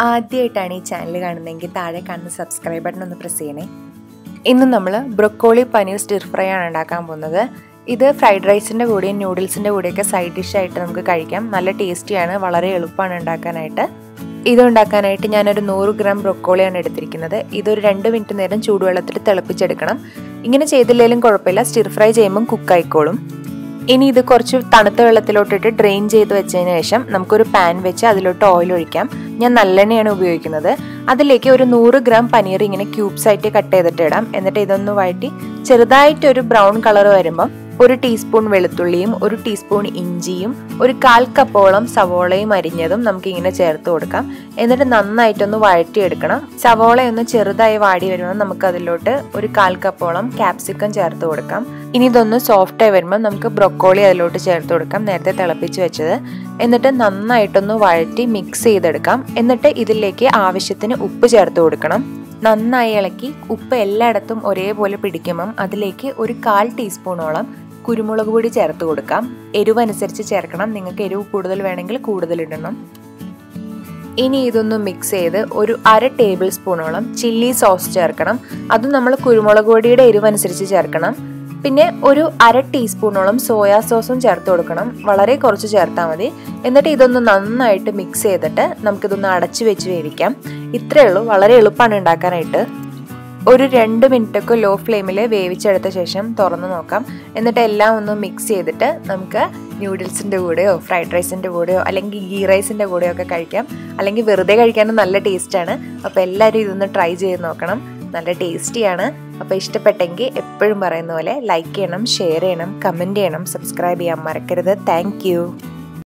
ആദ്യമായിട്ടാണ് ഈ ചാനൽ കാണുന്നതെങ്കിൽ താഴെ കാണുന്ന സബ്സ്ക്രൈബ് ബട്ടൺ ഒന്ന് പ്രസ് ചെയ്യണേ ഇന്ന് നമ്മൾ ബ്രൊക്കോളി പനീർ സ്റ്റിർ ഫ്രൈ ആണ് ഉണ്ടാക്കാൻ പോകുന്നത് ഇത് ഫ്രൈഡ് റൈസിൻ്റെ കൂടെയും നൂഡിൽസിൻ്റെ കൂടെയൊക്കെ സൈഡ് ഡിഷായിട്ട് നമുക്ക് കഴിക്കാം നല്ല ടേസ്റ്റിയാണ് വളരെ എളുപ്പമാണ് ഉണ്ടാക്കാനായിട്ട് ഇത് ഉണ്ടാക്കാനായിട്ട് ഞാനൊരു നൂറ് ഗ്രാം ബ്രൊക്കോളിയാണ് എടുത്തിരിക്കുന്നത് ഇതൊരു രണ്ട് മിനിറ്റ് നേരം ചൂടുവെള്ളത്തിൽ തിളപ്പിച്ചെടുക്കണം ഇങ്ങനെ ചെയ്തില്ലെങ്കിലും കുഴപ്പമില്ല സ്റ്റിർ ഫ്രൈ ചെയ്യുമ്പം കുക്കായിക്കോളും ഇനി ഇത് കുറച്ച് തണുത്ത വെള്ളത്തിലോട്ടിട്ട് ഡ്രെയിൻ ചെയ്ത് വെച്ചതിന് ശേഷം നമുക്കൊരു പാൻ വെച്ച് അതിലോട്ട് ഓയിൽ ഒഴിക്കാം ഞാൻ നല്ലെണ്ണയാണ് ഉപയോഗിക്കുന്നത് അതിലേക്ക് ഒരു നൂറ് ഗ്രാം പനീർ ഇങ്ങനെ ക്യൂബ്സ് ആയിട്ട് കട്ട് ചെയ്തിട്ട് ഇടാം എന്നിട്ട് ഇതൊന്ന് വഴറ്റി ചെറുതായിട്ട് ഒരു ബ്രൗൺ കളർ വരുമ്പം ഒരു ടീസ്പൂൺ വെളുത്തുള്ളിയും ഒരു ടീസ്പൂൺ ഇഞ്ചിയും ഒരു കാൽ കപ്പോളം സവോളയും അരിഞ്ഞതും നമുക്ക് ഇങ്ങനെ ചേർത്ത് കൊടുക്കാം എന്നിട്ട് നന്നായിട്ടൊന്ന് വഴറ്റിയെടുക്കണം സവോള ഒന്ന് ചെറുതായി വാടി വരുമ്പോൾ നമുക്ക് അതിലോട്ട് ഒരു കാൽ കപ്പോളം ക്യാപ്സിക്കം ചേർത്ത് കൊടുക്കാം ഇനി ഇതൊന്ന് സോഫ്റ്റ് ആയി വരുമ്പോൾ നമുക്ക് ബ്രൊക്കോളി അതിലോട്ട് ചേർത്ത് കൊടുക്കാം നേരത്തെ തിളപ്പിച്ച് വെച്ചത് എന്നിട്ട് നന്നായിട്ടൊന്ന് വഴറ്റി മിക്സ് ചെയ്തെടുക്കാം എന്നിട്ട് ഇതിലേക്ക് ആവശ്യത്തിന് ഉപ്പ് ചേർത്ത് കൊടുക്കണം നന്നായി ഇളക്കി ഉപ്പ് എല്ലായിടത്തും ഒരേപോലെ പിടിക്കുമ്പം അതിലേക്ക് ഒരു കാൽ ടീസ്പൂണോളം കുരുമുളക് പൊടി ചേർത്ത് കൊടുക്കാം എരിവ് അനുസരിച്ച് ചേർക്കണം നിങ്ങൾക്ക് എരിവ് കൂടുതൽ വേണമെങ്കിൽ കൂടുതൽ ഇടണം ഇനി ഇതൊന്ന് മിക്സ് ചെയ്ത് ഒരു അര ടേബിൾ സ്പൂണോളം ചില്ലി സോസ് ചേർക്കണം അത് നമ്മൾ കുരുമുളക് പൊടിയുടെ എരിവ് അനുസരിച്ച് ചേർക്കണം പിന്നെ ഒരു അര ടീസ്പൂണോളം സോയാ സോസും ചേർത്ത് കൊടുക്കണം വളരെ കുറച്ച് ചേർത്താൽ മതി എന്നിട്ട് ഇതൊന്ന് നന്നായിട്ട് മിക്സ് ചെയ്തിട്ട് നമുക്കിതൊന്ന് അടച്ചു വെച്ച് വേവിക്കാം ഇത്രയേ ഉള്ളൂ വളരെ എളുപ്പമാണ് ഉണ്ടാക്കാനായിട്ട് ഒരു രണ്ട് മിനിറ്റൊക്കെ ലോ ഫ്ലെയിമിൽ വേവിച്ചെടുത്ത ശേഷം തുറന്ന് നോക്കാം എന്നിട്ട് എല്ലാം ഒന്ന് മിക്സ് ചെയ്തിട്ട് നമുക്ക് ന്യൂഡിൽസിൻ്റെ കൂടെയോ ഫ്രൈഡ് റൈസിൻ്റെ കൂടെയോ അല്ലെങ്കിൽ ഗീ റൈസിൻ്റെ കൂടെയോ ഒക്കെ കഴിക്കാം അല്ലെങ്കിൽ വെറുതെ കഴിക്കാനും നല്ല ടേസ്റ്റാണ് അപ്പോൾ എല്ലാവരും ഇതൊന്ന് ട്രൈ ചെയ്ത് നോക്കണം നല്ല ടേസ്റ്റിയാണ് അപ്പോൾ ഇഷ്ടപ്പെട്ടെങ്കിൽ എപ്പോഴും പറയുന്ന പോലെ ലൈക്ക് ചെയ്യണം ഷെയർ ചെയ്യണം കമൻറ്റ് ചെയ്യണം സബ്സ്ക്രൈബ് ചെയ്യാൻ മറക്കരുത് താങ്ക്